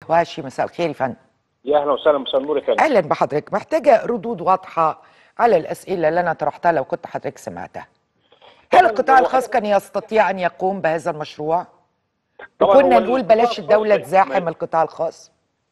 واشي مساء الخير يا فندم يا اهلا وسهلا مساء النور يا فندم اهلا بحضرتك محتاجه ردود واضحه على الاسئله اللي انا طرحتها لو كنت حضرتك سمعتها هل طبعاً القطاع هو- الخاص كان يستطيع ان يقوم بهذا المشروع طبعاً وكنا هو نقول القطاع بلاش الخاص الدوله ما- تزاحم ما- القطاع الخاص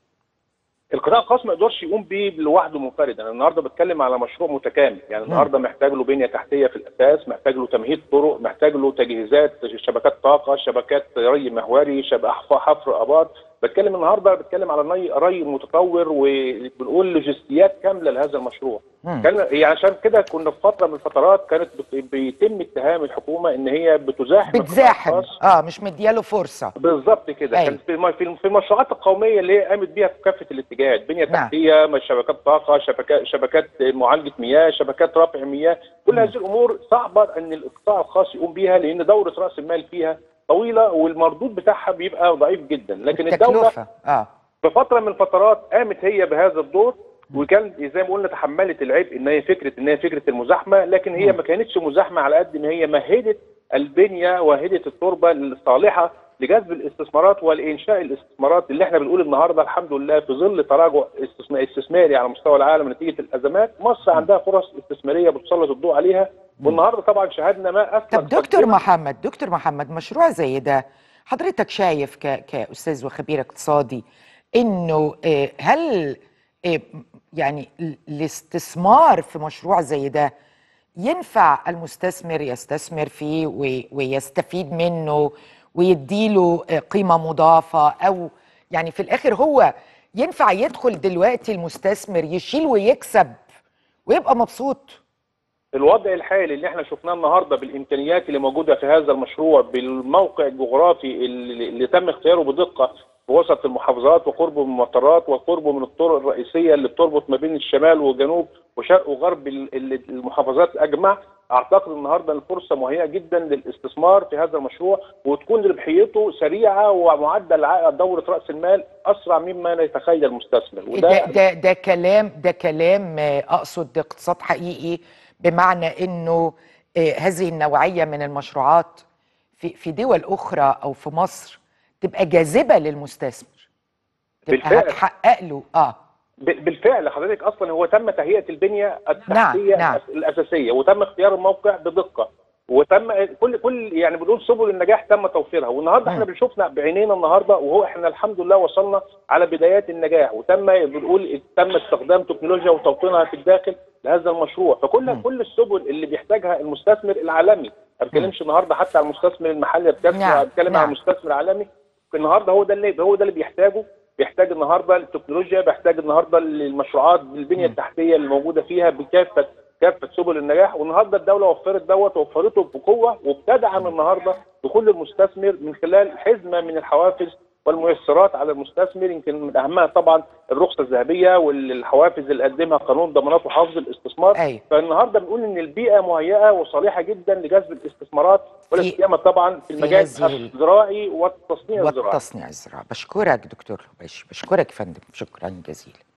القطاع الخاص ما يقدرش يقوم بيه لوحده منفرد انا النهارده بتكلم على مشروع متكامل يعني النهارده محتاج له بنيه تحتيه في الاساس محتاج له تمهيد طرق محتاج له تجهيزات شبكات طاقه شبكات ري محوري شبكه حفر ابار بتكلم النهارده بتكلم على ري ري متطور وبنقول لوجستيات كامله لهذا المشروع مم. كان يعني عشان كده كنا في فتره من الفترات كانت بت- بيتم اتهام الحكومه ان هي بتزاحم القطاع بتزاحم الخاص. اه مش مدياله فرصه بالظبط كده أيوة. كان في الم- في الم- في المشروعات القوميه اللي هي قامت بيها في كافه الاتجاهات بنيه نعم. تحتيه مش شبكات طاقه شبكات شبكات معالجه مياه شبكات رفع مياه كل هذه الامور صعبه ان القطاع الخاص يقوم بيها لان دوره راس المال فيها طويله والمردود بتاعها بيبقى ضعيف جدا لكن الدوله التكلفه اه في فتره من الفترات قامت هي بهذا الدور وكان زي ما قلنا تحملت العبء ان هي فكره ان هي فكره المزاحمه لكن هي ما كانتش مزاحمه على قد ما هي مهدت البنيه وهدت التربه الصالحه لجذب الاستثمارات والانشاء الاستثمارات اللي احنا بنقول النهارده الحمد لله في ظل تراجع استثما- استثماري على مستوى العالم نتيجه الازمات مصر عندها فرص استثماريه بتسلط الضوء عليها والنهارده طبعا شاهدنا ما اثبت طب دكتور محمد دكتور محمد مشروع زي ده حضرتك شايف ك... كأستاذ وخبير اقتصادي انه آه، هل آه، يعني ال- الاستثمار في مشروع زي ده ينفع المستثمر يستثمر فيه وي- ويستفيد منه ويديله آه، قيمة مضافة أو يعني في الآخر هو ينفع يدخل دلوقتي المستثمر يشيل ويكسب ويبقى مبسوط الوضع الحالي اللي احنا شفناه النهارده بالامكانيات اللي موجوده في هذا المشروع بالموقع الجغرافي اللي, اللي تم اختياره بدقه في وسط المحافظات وقربه من المطارات وقربه من الطرق الرئيسيه اللي بتربط ما بين الشمال والجنوب وشرق وغرب ال- ال- المحافظات اجمع اعتقد النهارده الفرصه مهيئه جدا للاستثمار في هذا المشروع وتكون ربحيته سريعه ومعدل عائد دوره راس المال اسرع مما يتخيل المستثمر ده ده ده كلام ده كلام آه، اقصد اقتصاد حقيقي بمعنى انه آه، هذه النوعيه من المشروعات في في دول اخرى او في مصر تبقى جاذبه للمستثمر تبقى بالفعل. هتحقق له اه ب- بالفعل حضرتك اصلا هو تم تهيئه البنيه التحتيه نعم، نعم. الاساسيه وتم اختيار الموقع بدقه وتم كل كل يعني بنقول سبل النجاح تم توفيرها والنهارده احنا بنشوفنا بعينينا النهارده وهو احنا الحمد لله وصلنا على بدايات النجاح وتم بنقول تم استخدام تكنولوجيا وتوطينها في الداخل لهذا المشروع فكل كل السبل اللي بيحتاجها المستثمر العالمي ما بتكلمش النهارده حتى على المستثمر المحلي بتكلم نعم، بتكلم نعم. على المستثمر العالمي النهارده هو ده اللي هو ده اللي بيحتاجه بيحتاج النهارده التكنولوجيا بيحتاج النهارده المشروعات البنيه التحتيه اللي موجوده فيها بكافه كافه سبل النجاح والنهارده الدوله وفرت دوت وفرته بقوه وبتدعم النهارده دخول المستثمر من خلال حزمه من الحوافز والميسرات على المستثمر يمكن من اهمها طبعا الرخصه الذهبيه والحوافز اللي قدمها قانون ضمانات وحفظ الاستثمار أيوة. فالنهارده بنقول ان البيئه مهيئه وصالحه جدا لجذب الاستثمارات ولا في- سيما طبعا في المجال هذه ال- الزراعي والتصنيع الزراعي والتصنيع الزراعي بشكرك دكتور بش بشكرك يا فندم شكرا جزيلا